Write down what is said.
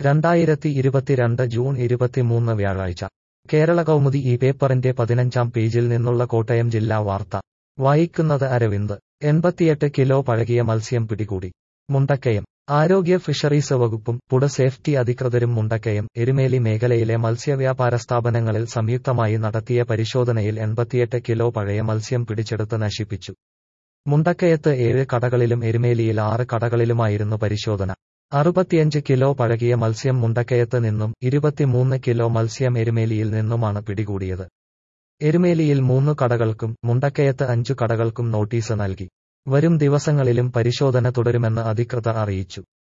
രണ്ടായിരത്തി ഇരുപത്തിരണ്ട് ജൂൺ ഇരുപത്തിമൂന്ന് വ്യാഴാഴ്ച കേരള കൗമുദി ഈ പേപ്പറിന്റെ പതിനഞ്ചാം പേജിൽ നിന്നുള്ള കോട്ടയം ജില്ലാ വാർത്ത വായിക്കുന്നത് അരവിന്ദ് എൺപത്തിയെട്ട് കിലോ പഴകിയ മത്സ്യം പിടികൂടി മുണ്ടക്കയം ആരോഗ്യ ഫിഷറീസ് വകുപ്പും പുട സേഫ്റ്റി അധികൃതരും മുണ്ടക്കയം എരുമേലി മേഖലയിലെ മത്സ്യവ്യാപാര സ്ഥാപനങ്ങളിൽ സംയുക്തമായി നടത്തിയ പരിശോധനയിൽ എൺപത്തിയെട്ട് കിലോ പഴയ മത്സ്യം പിടിച്ചെടുത്ത് നശിപ്പിച്ചു മുണ്ടക്കയത്ത് ഏഴ് കടകളിലും എരുമേലിയിൽ ആറ് കടകളിലുമായിരുന്നു പരിശോധന അറുപത്തിയഞ്ച് കിലോ പഴകിയ മത്സ്യം മുണ്ടക്കയത്ത് നിന്നും ഇരുപത്തിമൂന്ന് കിലോ മത്സ്യം എരുമേലിയിൽ നിന്നുമാണ് പിടികൂടിയത് എരുമേലിയിൽ മൂന്ന് കടകൾക്കും മുണ്ടക്കയത്ത് അഞ്ചു കടകൾക്കും നോട്ടീസ് നൽകി വരും ദിവസങ്ങളിലും പരിശോധന തുടരുമെന്ന് അധികൃതർ അറിയിച്ചു